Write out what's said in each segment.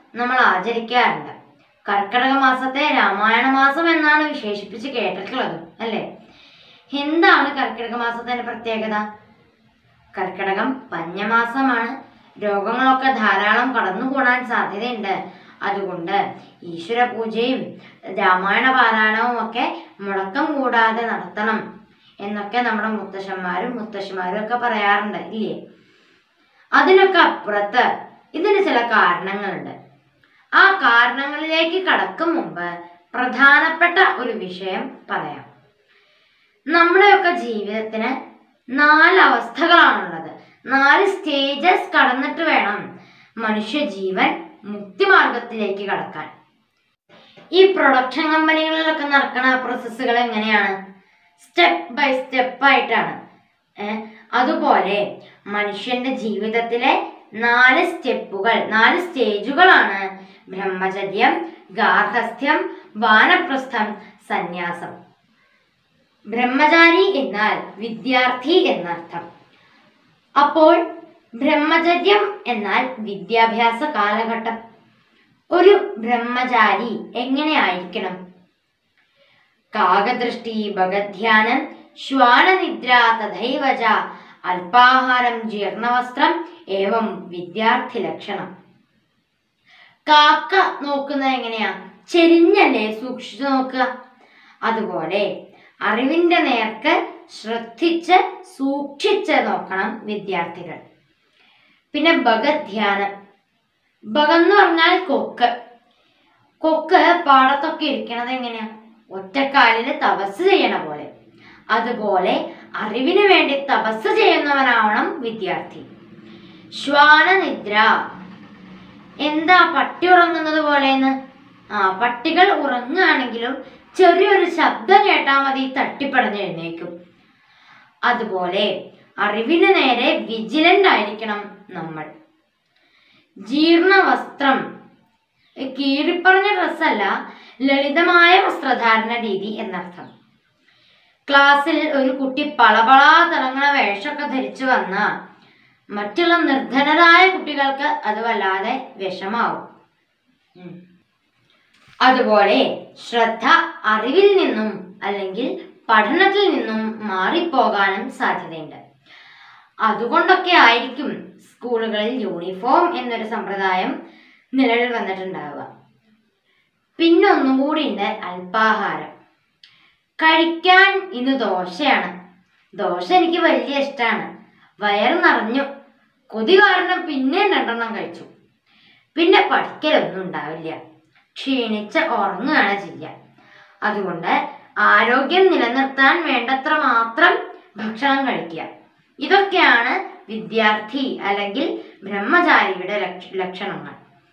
നമ്മൾ ആചരിക്കാറുണ്ട് കർക്കിടക മാസത്തെ രാമായണ മാസം എന്നാണ് വിശേഷിപ്പിച്ച് കേട്ടിട്ടുള്ളത് അല്ലേ എന്താണ് കർക്കിടക മാസത്തിന്റെ പ്രത്യേകത കർക്കിടകം പഞ്ഞമാസമാണ് രോഗങ്ങളൊക്കെ ധാരാളം കടന്നുകൂടാൻ സാധ്യതയുണ്ട് അതുകൊണ്ട് ഈശ്വര പൂജയും രാമായണ പാരായണവും ഒക്കെ മുടക്കം കൂടാതെ നടത്തണം എന്നൊക്കെ നമ്മുടെ മുത്തശ്ശന്മാരും മുത്തശ്ശിമാരും ഒക്കെ പറയാറുണ്ട് ഇല്ലേ അതിനൊക്കെ അപ്പുറത്ത് ഇതിന് ചില കാരണങ്ങളുണ്ട് ആ കാരണങ്ങളിലേക്ക് കടക്കും മുമ്പ് പ്രധാനപ്പെട്ട ഒരു വിഷയം പറയാം നമ്മുടെയൊക്കെ ജീവിതത്തിന് നാല് അവസ്ഥകളാണുള്ളത് നാല് സ്റ്റേജസ് കടന്നിട്ട് വേണം മനുഷ്യജീവൻ മുക്തിമാർഗത്തിലേക്ക് കടക്കാൻ ഈ പ്രൊഡക്ഷൻ കമ്പനികളിലൊക്കെ നടക്കുന്ന പ്രോസസ്സുകൾ എങ്ങനെയാണ് സ്റ്റെപ്പ് ബൈ സ്റ്റെപ്പ് ആയിട്ടാണ് ഏ, അതുപോലെ മനുഷ്യന്റെ ജീവിതത്തിലെ നാല് സ്റ്റെപ്പുകൾ നാല് സ്റ്റേജുകളാണ് ബ്രഹ്മചര്യം ഗാർഹസ്ഥ്യം വാനപ്രസ്ഥം സന്യാസം ബ്രഹ്മചാരി എന്നാൽ വിദ്യാർത്ഥി എന്നർത്ഥം അപ്പോൾ ബ്രഹ്മചര്യം എന്നാൽ വിദ്യാഭ്യാസ കാലഘട്ടം ഒരു ബ്രഹ്മചാരി എങ്ങനെയായിരിക്കണം കാകദൃഷ്ടി ഭഗധ്യാനം ശ്വാനനിദ്ര തഥൈവ ച അല്പാഹാരം ജീർണവസ്ത്രം ഏവം വിദ്യാർത്ഥി ലക്ഷണം കാക്ക നോക്കുന്നത് എങ്ങനെയാ ചെരിഞ്ഞല്ലേ സൂക്ഷിച്ചു നോക്കുക അതുപോലെ അറിവിന്റെ നേർക്ക് ശ്രദ്ധിച്ച് സൂക്ഷിച്ച് നോക്കണം വിദ്യാർത്ഥികൾ പിന്നെ ഭഗധ്യാനം ഭഗം എന്ന് പറഞ്ഞാൽ കൊക്ക് കൊക്ക് പാടത്തൊക്കെ ഇരിക്കണത് എങ്ങനെയാ ഒറ്റക്കാലില് തപസ് ചെയ്യണ പോലെ അതുപോലെ അറിവിന് വേണ്ടി തപസ് ചെയ്യുന്നവനാവണം വിദ്യാർത്ഥി ശ്വാനനിദ്ര എന്താ പട്ടി ഉറങ്ങുന്നത് പോലെന്ന് ആ പട്ടികൾ ഉറങ്ങുകയാണെങ്കിലും ചെറിയൊരു ശബ്ദം കേട്ടാൽ മതി തട്ടിപ്പടഞ്ഞ് എഴുന്നേക്കും അതുപോലെ അറിവിന് നേരെ വിജിലന്റ് ആയിരിക്കണം നമ്മൾ ജീർണ വസ്ത്രം കീറിപ്പറഞ്ഞ ഡ്രസ്സല്ല ലളിതമായ വസ്ത്രധാരണ രീതി എന്നർത്ഥം ക്ലാസ്സിൽ ഒരു കുട്ടി പളപളാ തിളങ്ങണ വേഷമൊക്കെ ധരിച്ചു വന്ന മറ്റുള്ള നിർധനരായ കുട്ടികൾക്ക് അത് വല്ലാതെ വിഷമാവും ഉം. അതുപോലെ ശ്രദ്ധ അറിവിൽ നിന്നും അല്ലെങ്കിൽ പഠനത്തിൽ നിന്നും മാറിപ്പോകാനും സാധ്യതയുണ്ട് അതുകൊണ്ടൊക്കെ ആയിരിക്കും സ്കൂളുകളിൽ യൂണിഫോം എന്നൊരു സമ്പ്രദായം നിലവിൽ വന്നിട്ടുണ്ടാവുക പിന്നെ ഒന്നുകൂടി ഉണ്ട് അല്പാഹാരം കഴിക്കാൻ ഇന്ന് ദോശയാണ് ദോശ എനിക്ക് വലിയ ഇഷ്ടമാണ് വയറ് നിറഞ്ഞു കൊതി കാരണം പിന്നെ രണ്ടെണ്ണം കഴിച്ചു പിന്നെ പഠിക്കലൊന്നും ഉണ്ടാവില്ല ക്ഷീണിച്ച് ഉറങ്ങുകയാണ് ചെയ്യുക അതുകൊണ്ട് ആരോഗ്യം നിലനിർത്താൻ വേണ്ടത്ര മാത്രം ഭക്ഷണം കഴിക്കുക ഇതൊക്കെയാണ് വിദ്യാർത്ഥി അല്ലെങ്കിൽ ബ്രഹ്മചാരിയുടെ ലക്ഷ- ലക്ഷണങ്ങൾ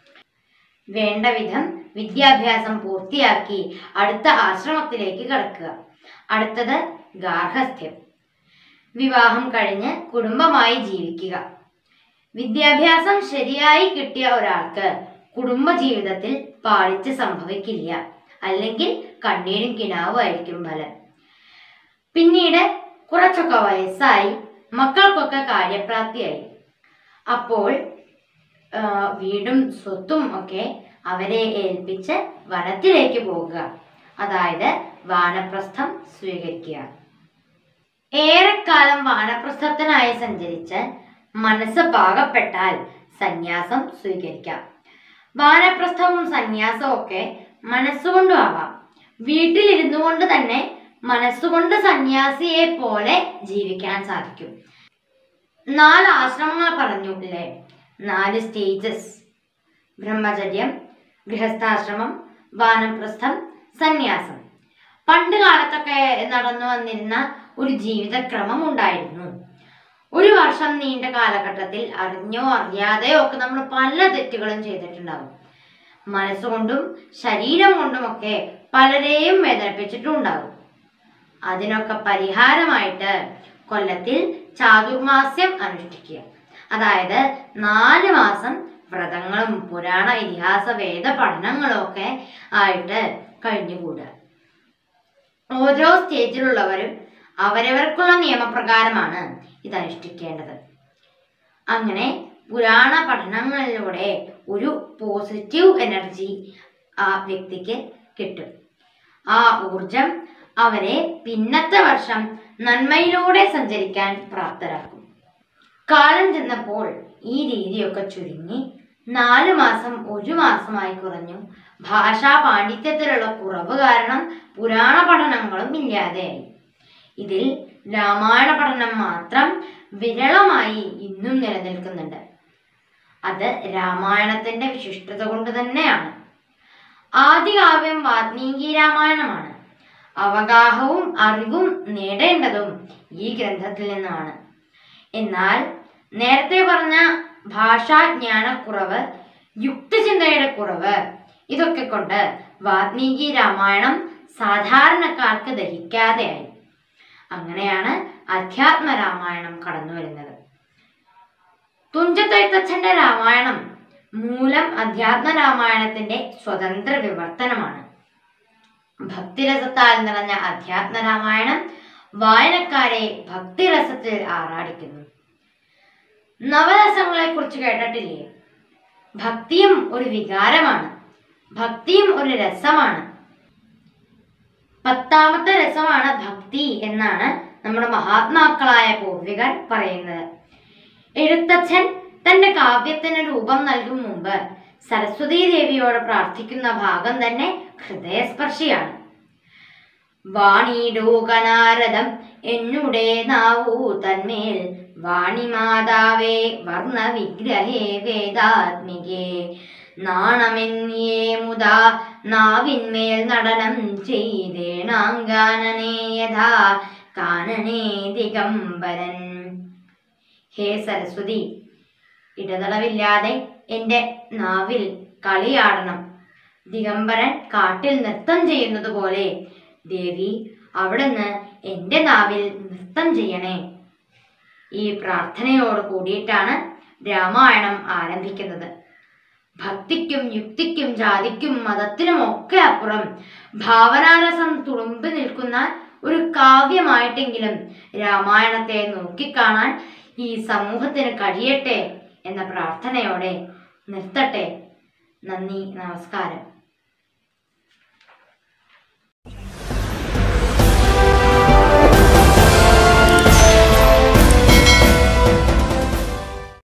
വേണ്ട വിധം വിദ്യാഭ്യാസം പൂർത്തിയാക്കി അടുത്ത ആശ്രമത്തിലേക്ക് കടക്കുക അടുത്തത് ഗാർഹസ്ഥ്യം വിവാഹം കഴിഞ്ഞ് കുടുംബമായി ജീവിക്കുക വിദ്യാഭ്യാസം ശരിയായി കിട്ടിയ ഒരാൾക്ക് കുടുംബ ജീവിതത്തിൽ പാളിച്ച് സംഭവിക്കില്ല അല്ലെങ്കിൽ കണ്ണീരും കിനാവും ആയിരിക്കും ഫലം പിന്നീട് കുറച്ചൊക്കെ വയസ്സായി മക്കൾക്കൊക്കെ കാര്യപ്രാപ്തിയായി അപ്പോൾ ആ, വീടും സ്വത്തും ഒക്കെ അവരെ ഏൽപ്പിച്ച് വനത്തിലേക്ക് പോകുക അതായത് വാനപ്രസ്ഥം സ്വീകരിക്കുക ഏറെക്കാലം വാനപ്രസ്ഥത്തിനായി സഞ്ചരിച്ച് മനസ്സ് പാകപ്പെട്ടാൽ സന്യാസം സ്വീകരിക്കാം വാനപ്രസ്ഥവും സന്യാസവും ഒക്കെ മനസ്സുകൊണ്ടും ആവാം വീട്ടിലിരുന്നു കൊണ്ട് തന്നെ മനസ്സുകൊണ്ട് സന്യാസിയെ പോലെ ജീവിക്കാൻ സാധിക്കും നാല് ആശ്രമങ്ങൾ പറഞ്ഞു അല്ലേ നാല് സ്റ്റേജസ് ബ്രഹ്മചര്യം ഗൃഹസ്ഥാശ്രമം വാനപ്രസ്ഥം സന്യാസം പണ്ട് കാലത്തൊക്കെ നടന്നു വന്നിരുന്ന ഒരു ജീവിതക്രമം ഉണ്ടായിരുന്നു ഒരു വർഷം നീണ്ട കാലഘട്ടത്തിൽ അറിഞ്ഞോ അറിയാതെയോ ഒക്കെ നമ്മൾ പല തെറ്റുകളും ചെയ്തിട്ടുണ്ടാവും മനസ്സുകൊണ്ടും ശരീരം കൊണ്ടുമൊക്കെ പലരെയും വേദനിപ്പിച്ചിട്ടുണ്ടാവും അതിനൊക്കെ പരിഹാരമായിട്ട് കൊല്ലത്തിൽ ചാതുർമാസ്യം അനുഷ്ഠിക്കുക അതായത് നാല് മാസം വ്രതങ്ങളും പുരാണ ഇതിഹാസ വേദ പഠനങ്ങളും ഒക്കെ ആയിട്ട് കഴിഞ്ഞുകൂടുക ഓരോ സ്റ്റേജിലുള്ളവരും അവരവർക്കുള്ള നിയമപ്രകാരമാണ് ഇത് അനുഷ്ഠിക്കേണ്ടത് അങ്ങനെ പുരാണ പഠനങ്ങളിലൂടെ ഒരു പോസിറ്റീവ് എനർജി ആ വ്യക്തിക്ക് കിട്ടും ആ ഊർജം അവരെ പിന്നത്തെ വർഷം നന്മയിലൂടെ സഞ്ചരിക്കാൻ പ്രാപ്തരാക്കും കാലം ചെന്നപ്പോൾ ഈ രീതിയൊക്കെ ചുരുങ്ങി നാലു മാസം ഒരു മാസമായി കുറഞ്ഞു ഭാഷാ പാണ്ഡിത്യത്തിലുള്ള കുറവ് കാരണം പുരാണ പഠനങ്ങളും ഇല്ലാതെയായി ഇതിൽ രാമായണ പഠനം മാത്രം വിരളമായി ഇന്നും നിലനിൽക്കുന്നുണ്ട് അത് രാമായണത്തിന്റെ വിശിഷ്ടത കൊണ്ട് തന്നെയാണ് ആദികാവ്യം വാൽമീകി രാമായണമാണ് അവഗാഹവും അറിവും നേടേണ്ടതും ഈ ഗ്രന്ഥത്തിൽ നിന്നാണ് എന്നാൽ നേരത്തെ പറഞ്ഞ ഭാഷാജ്ഞാനക്കുറവ് യുക്തിചിന്തയുടെ കുറവ് ഇതൊക്കെ കൊണ്ട് വാൽമീകി രാമായണം സാധാരണക്കാർക്ക് ദഹിക്കാതെയായി അങ്ങനെയാണ് അധ്യാത്മ രാമായണം കടന്നു വരുന്നത് തുഞ്ചത്തെഴുത്തച്ഛന്റെ രാമായണം മൂലം അധ്യാത്മ രാമായണത്തിന്റെ സ്വതന്ത്ര വിവർത്തനമാണ് ഭക്തിരസത്താൽ നിറഞ്ഞ അധ്യാത്മ രാമായണം വായനക്കാരെ ഭക്തിരസത്തിൽ ആറാടിക്കുന്നു നവരസങ്ങളെ കുറിച്ച് കേട്ടിട്ടില്ലേ ഭക്തിയും ഒരു വികാരമാണ് ഭക്തിയും ഒരു രസമാണ് പത്താമത്തെ രസമാണ് ഭക്തി എന്നാണ് നമ്മുടെ മഹാത്മാക്കളായ പൂർവികർ പറയുന്നത് എഴുത്തച്ഛൻ തന്റെ കാവ്യത്തിന് രൂപം നൽകും മുമ്പ് സരസ്വതീ ദേവിയോട് പ്രാർത്ഥിക്കുന്ന ഭാഗം തന്നെ ഹൃദയസ്പർശിയാണ് വാണിഡൂകനാരദം എന്നുടെ നാവൂ തന്മേൽ വാണിമാതാവേ വർണ്ണ വിഗ്രഹേ വേദാത്മികേ നാണമെന്നിയേ മുതാ നാവിന്മേൽ നടനം ചെയ്തേണാങ്കാനനേ യഥാ കാനനേ ദിഗംബരൻ ഹേ സരസ്വതി ഇടതളവില്ലാതെ എൻ്റെ നാവിൽ കളിയാടണം ദിഗംബരൻ കാട്ടിൽ നൃത്തം ചെയ്യുന്നത് പോലെ ദേവി അവിടുന്ന് എൻ്റെ നാവിൽ നൃത്തം ചെയ്യണേ ഈ പ്രാർത്ഥനയോട് കൂടിയിട്ടാണ് രാമായണം ആരംഭിക്കുന്നത് ഭക്തിക്കും യുക്തിക്കും ജാതിക്കും മതത്തിനും ഒക്കെ അപ്പുറം ഭാവനാരസം തുളുമ്പി നിൽക്കുന്ന ഒരു കാവ്യമായിട്ടെങ്കിലും രാമായണത്തെ നോക്കിക്കാണാൻ ഈ സമൂഹത്തിന് കഴിയട്ടെ എന്ന പ്രാർത്ഥനയോടെ നിർത്തട്ടെ നന്ദി നമസ്കാരം